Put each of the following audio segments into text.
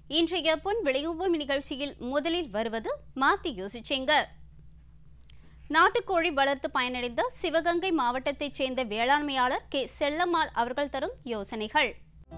இன்றைய பொன் விளைவுபூமி நிகழ்ச்சியில் முதலில் வருவது மாத்தி யோசிச்சேங்க நாட்டுக்கோழி வளர்த்து பயனடைந்த சிவகங்கை மாவட்டத்தைச் சேர்ந்த வேளாண்மையாளர் கே செல்லம்மாள் அவர்கள் தரும் யோசனைகள்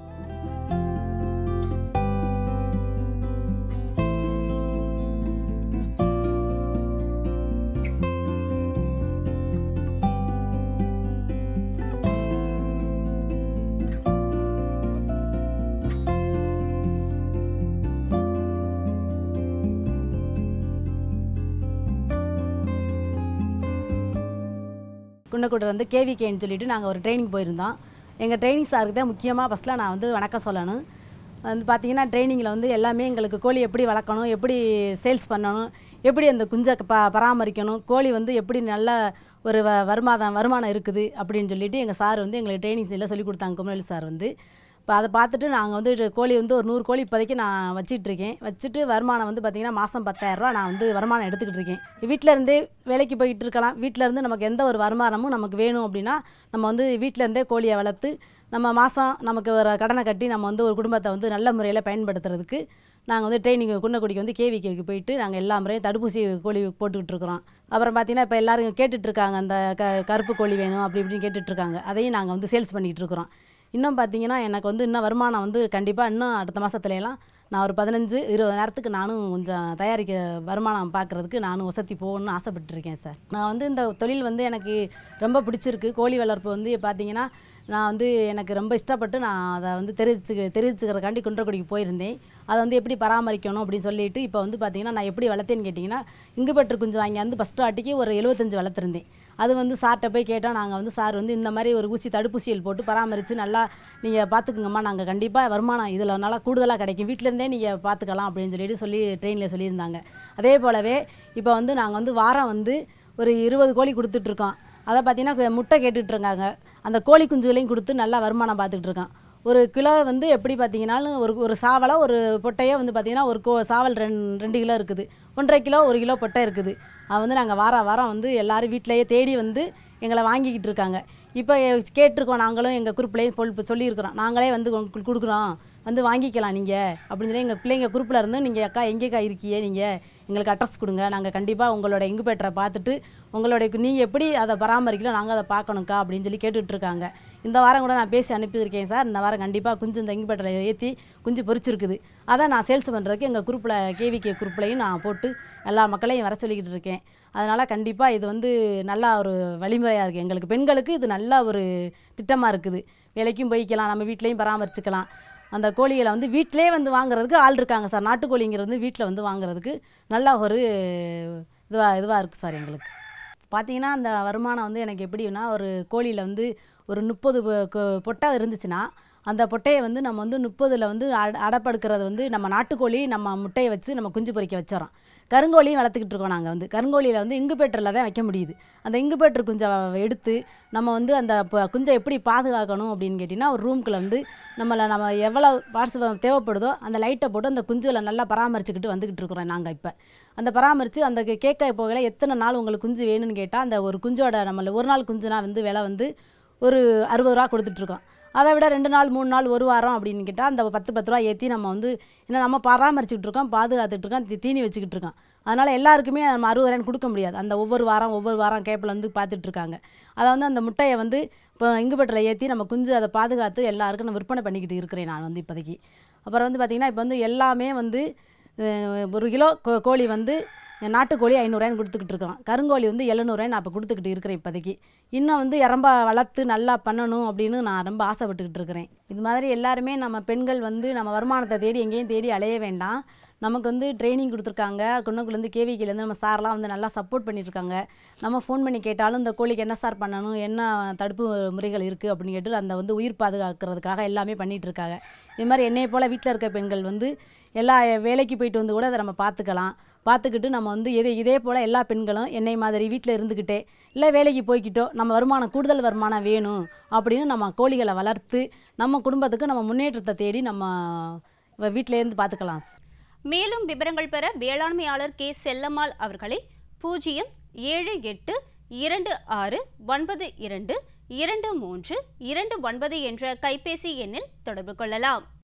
குன்னக்கூட வந்து கேவிகேன்னு சொல்லிட்டு நாங்கள் ஒரு ட்ரைனிங் போயிருந்தோம் எங்கள் ட்ரைனிங் சாருக்கு தான் முக்கியமாக ஃபஸ்ட்டில் நான் வந்து வணக்கம் சொல்லணும் வந்து பார்த்தீங்கன்னா ட்ரைனிங்கில் வந்து எல்லாமே எங்களுக்கு கோழி எப்படி வளர்க்கணும் எப்படி சேல்ஸ் பண்ணணும் எப்படி அந்த குஞ்சை ப பராமரிக்கணும் கோழி வந்து எப்படி நல்ல ஒரு வ வருமானம் வருமானம் இருக்குது அப்படின்னு சொல்லிட்டு எங்கள் சார் வந்து எங்களுக்கு ட்ரைனிங் எல்லாம் சொல்லி கொடுத்தாங்க குமரலி சார் வந்து இப்போ அதை பார்த்துட்டு நாங்கள் வந்து இது கோழி வந்து ஒரு நூறு கோழி இப்போதைக்கு நான் வச்சிட்டு இருக்கேன் வச்சுட்டு வருமானம் வந்து பார்த்திங்கன்னா மாதம் பத்தாயிரரூவா நான் வந்து வருமானம் எடுத்துக்கிட்டு இருக்கேன் வீட்டில் இருந்தே வேலைக்கு போயிட்டு இருக்கலாம் வீட்டில் இருந்து நமக்கு எந்த ஒரு வருமானமும் நமக்கு வேணும் அப்படின்னா நம்ம வந்து வீட்டில் இருந்தே கோழியை வளர்த்து நம்ம மாதம் நமக்கு ஒரு கடனை கட்டி நம்ம வந்து ஒரு குடும்பத்தை வந்து நல்ல முறையில் பயன்படுத்துறதுக்கு நாங்கள் வந்து ட்ரைனிங் குன்னக்குடிக்கு வந்து கேவிக்கு போயிட்டு நாங்கள் எல்லா முறையும் தடுப்பூசி கோழி போட்டுக்கிட்டு இருக்கிறோம் அப்புறம் பார்த்தீங்கன்னா இப்போ எல்லாரும் கேட்டுட்டு இருக்காங்க அந்த க கருப்பு கோழி வேணும் அப்படி இப்படின்னு கேட்டுட்டு இருக்காங்க அதையும் நாங்கள் வந்து சேல்ஸ் பண்ணிக்கிட்டு இருக்கிறோம் இன்னும் பார்த்தீங்கன்னா எனக்கு வந்து இன்னும் வருமானம் வந்து கண்டிப்பாக இன்னும் அடுத்த மாதத்துலலாம் நான் ஒரு பதினஞ்சு இருபது நேரத்துக்கு நானும் கொஞ்சம் தயாரிக்க வருமானம் பார்க்குறதுக்கு நானும் வசதி போகணும்னு ஆசைப்பட்டிருக்கேன் சார் நான் வந்து இந்த தொழில் வந்து எனக்கு ரொம்ப பிடிச்சிருக்கு கோழி வளர்ப்பு வந்து பார்த்தீங்கன்னா நான் வந்து எனக்கு ரொம்ப இஷ்டப்பட்டு நான் அதை வந்து தெரிவிச்சு தெரிவிச்சுக்கிறக்காண்டி குன்றக்குடிக்கு போயிருந்தேன் அதை வந்து எப்படி பராமரிக்கணும் அப்படின்னு சொல்லிட்டு இப்போ வந்து பார்த்தீங்கன்னா நான் எப்படி வளர்த்தேன்னு கேட்டிங்கன்னா இங்குபெட்ரு குஞ்சு வாங்கி வந்து ஃபஸ்ட்டு வாட்டிக்கு ஒரு எழுபத்தஞ்சு வளர்த்துருந்தேன் அது வந்து சார்கிட்ட போய் கேட்டோம் நாங்கள் வந்து சார் வந்து இந்த மாதிரி ஒரு ஊசி தடுப்பூசிகள் போட்டு பராமரித்து நல்லா நீங்கள் பார்த்துக்குங்கம்மா நாங்கள் கண்டிப்பாக வருமானம் இதில் நல்லா கூடுதலாக கிடைக்கும் வீட்டிலேருந்தே நீங்கள் பார்த்துக்கலாம் அப்படின்னு சொல்லிட்டு சொல்லி ட்ரெயினில் சொல்லியிருந்தாங்க அதே போலவே இப்போ வந்து நாங்கள் வந்து வாரம் வந்து ஒரு இருபது கோழி கொடுத்துட்ருக்கோம் அதை பார்த்தீங்கன்னா முட்டை கேட்டுட்ருக்காங்க அந்த கோழி குஞ்சுகளையும் கொடுத்து நல்லா வருமானம் பார்த்துட்டு இருக்கோம் ஒரு கிலோ வந்து எப்படி பார்த்தீங்கன்னாலும் ஒரு ஒரு சாவலை ஒரு பொட்டையோ வந்து பார்த்தீங்கன்னா ஒரு கோ சாவல் ரெண் ரெண்டு கிலோ இருக்குது ஒன்றரை கிலோ ஒரு கிலோ பொட்டை இருக்குது அது வந்து நாங்கள் வார வாரம் வந்து எல்லோரும் வீட்டிலையே தேடி வந்து எங்களை வாங்கிக்கிட்டு இருக்காங்க இப்போ கேட்டிருக்கோம் நாங்களும் எங்கள் குரூப்லேயே பொல் இப்போ சொல்லியிருக்கிறோம் நாங்களே வந்து உங்களுக்கு கொடுக்குறோம் வந்து வாங்கிக்கலாம் நீங்கள் அப்படின்னு சொல்லி எங்கள் பிள்ளைங்க குரூப்பில் இருந்து நீங்கள் அக்கா எங்கேக்கா இருக்கியே நீங்கள் எங்களுக்கு அட்ரஸ் கொடுங்க நாங்கள் கண்டிப்பாக உங்களோட இங்குபேட்டரை பார்த்துட்டு உங்களுடைய நீங்கள் எப்படி அதை பராமரிக்கணும் நாங்கள் அதை பார்க்கணுக்கா அப்படின்னு சொல்லி கேட்டுட்ருக்காங்க இந்த வாரம் கூட நான் பேசி அனுப்பியிருக்கேன் சார் இந்த வாரம் கண்டிப்பாக குஞ்சு இந்த இங்குபேட்டரை ஏற்றி குஞ்சு பொறிச்சிருக்குது அதை நான் சேல்ஸ் பண்ணுறதுக்கு எங்கள் குரூப்பில் கேவிகே குரூப்லையும் நான் போட்டு எல்லா மக்களையும் வர சொல்லிக்கிட்டு இருக்கேன் அதனால் கண்டிப்பாக இது வந்து நல்லா ஒரு வழிமுறையாக இருக்குது எங்களுக்கு பெண்களுக்கு இது நல்ல ஒரு திட்டமாக இருக்குது வேலைக்கும் போய்க்கலாம் நம்ம வீட்லேயும் பராமரிச்சுக்கலாம் அந்த கோழிகளை வந்து வீட்டிலே வந்து வாங்குறதுக்கு ஆள் இருக்காங்க சார் நாட்டுக்கோழிங்கிறது வந்து வீட்டில் வந்து வாங்குறதுக்கு நல்லா ஒரு இதுவாக இதுவாக இருக்குது சார் எங்களுக்கு பார்த்தீங்கன்னா அந்த வருமானம் வந்து எனக்கு எப்படின்னா ஒரு கோழியில் வந்து ஒரு முப்பது பொட்டை இருந்துச்சுன்னா அந்த பொட்டையை வந்து நம்ம வந்து முப்பதில் வந்து அட அடப்படுக்கிறது வந்து நம்ம நாட்டுக்கோழி நம்ம முட்டையை வச்சு நம்ம குஞ்சு பொறிக்க வச்சிடறோம் கருங்கோழியும் வளர்த்துக்கிட்டு இருக்கோம் நாங்கள் வந்து கருங்கோழியில் வந்து இங்குபேட்டரில் தான் வைக்க முடியுது அந்த இங்குபேட்டர் குஞ்சை எடுத்து நம்ம வந்து அந்த ப- குஞ்சை எப்படி பாதுகாக்கணும் அப்படின்னு கேட்டிங்கன்னா ஒரு ரூம்குள்ளே வந்து நம்மளை நம்ம எவ்வளோ வாட்ஸ்அப் தேவைப்படுதோ அந்த லைட்டை போட்டு அந்த குஞ்சுகளை நல்லா பராமரிச்சுக்கிட்டு வந்துக்கிட்டு இருக்கிறோம் நாங்கள் இப்போ அந்த பராமரித்து அந்த கே- கேட்க போகல எத்தனை நாள் உங்களுக்கு குஞ்சு வேணும்னு கேட்டால் அந்த ஒரு குஞ்சோட நம்மள ஒரு நாள் குஞ்சுனா வந்து விலை வந்து ஒரு அறுபது ரூபா கொடுத்துட்ருக்கோம் அதை விட ரெண்டு நாள் மூணு நாள் ஒரு வாரம் அப்படின்னு கேட்டால் அந்த பத்து பத்து ரூபா ஏற்றி நம்ம வந்து ஏன்னா நம்ம பராமரிச்சுக்கிட்டு இருக்கோம் பாதுகாத்துட்டு இருக்கோம் தி- தீனி வச்சுக்கிட்டு இருக்கோம் அதனால் எல்லாருக்குமே நம்ம அறுபது ரூபாய்னு கொடுக்க முடியாது அந்த ஒவ்வொரு வாரம் ஒவ்வொரு வாரம் கேப்பில் வந்து பார்த்துட்டு இருக்காங்க அதை வந்து அந்த முட்டையை வந்து இப்போ இங்குபெட்டில் ஏற்றி நம்ம குஞ்சு அதை பாதுகாத்து எல்லாருக்கும் நான் விற்பனை பண்ணிக்கிட்டு இருக்கிறேன் நான் வந்து இப்போதைக்கு அப்புறம் வந்து பார்த்திங்கன்னா இப்போ வந்து எல்லாமே வந்து அஹ், ஒரு கிலோ கோ- கோழி வந்து நாட்டுக்கோழி ஐநூறுரூவாய்னு கொடுத்துக்கிட்டு இருக்கிறோம் கருங்கோழி வந்து எழுநூறுவாய் நான் இப்போ கொடுத்துக்கிட்டு இருக்கிறேன் இப்போதைக்கு இன்னும் வந்து ரொம்ப வளர்த்து நல்லா பண்ணணும் அப்படின்னு நான் ரொம்ப ஆசைப்பட்டுக்கிட்டு இருக்கிறேன் இது மாதிரி எல்லாருமே நம்ம பெண்கள் வந்து நம்ம வருமானத்தை தேடி எங்கேயும் தேடி அலைய வேண்டாம் நமக்கு வந்து ட்ரைனிங் கொடுத்துருக்காங்க குன்னக்குலேருந்து கேவிக்கிலேருந்து நம்ம சார்லாம் வந்து நல்லா சப்போர்ட் பண்ணிட்டுருக்காங்க நம்ம ஃபோன் பண்ணி கேட்டாலும் இந்த கோழிக்கு என்ன சார் பண்ணணும் என்ன தடுப்பு முறைகள் இருக்குது அப்படின்னு கேட்டு அந்த வந்து உயிர் பாதுகாக்கிறதுக்காக எல்லாமே பண்ணிகிட்டு இருக்காங்க இது மாதிரி என்னைய போல் வீட்டில் இருக்க பெண்கள் வந்து எல்லா வேலைக்கு போயிட்டு வந்து கூட அதை நம்ம பார்த்துக்கலாம் பார்த்துக்கிட்டு நம்ம வந்து இதே இதே போல் எல்லா பெண்களும் என்னை மாதிரி வீட்டில் இருந்துக்கிட்டே இல்லை வேலைக்கு போய்க்கிட்டோ நம்ம வருமானம் கூடுதல் வருமானம் வேணும் அப்படின்னு நம்ம கோழிகளை வளர்த்து நம்ம குடும்பத்துக்கு நம்ம முன்னேற்றத்தை தேடி நம்ம வீட்டிலேருந்து பார்த்துக்கலாம் சார் மேலும் விவரங்கள் பெற வேளாண்மையாளர் கே செல்லம்மாள் அவர்களை பூஜ்ஜியம் ஏழு எட்டு இரண்டு ஆறு ஒன்பது இரண்டு இரண்டு மூன்று இரண்டு ஒன்பது என்ற கைபேசி எண்ணில் தொடர்பு கொள்ளலாம்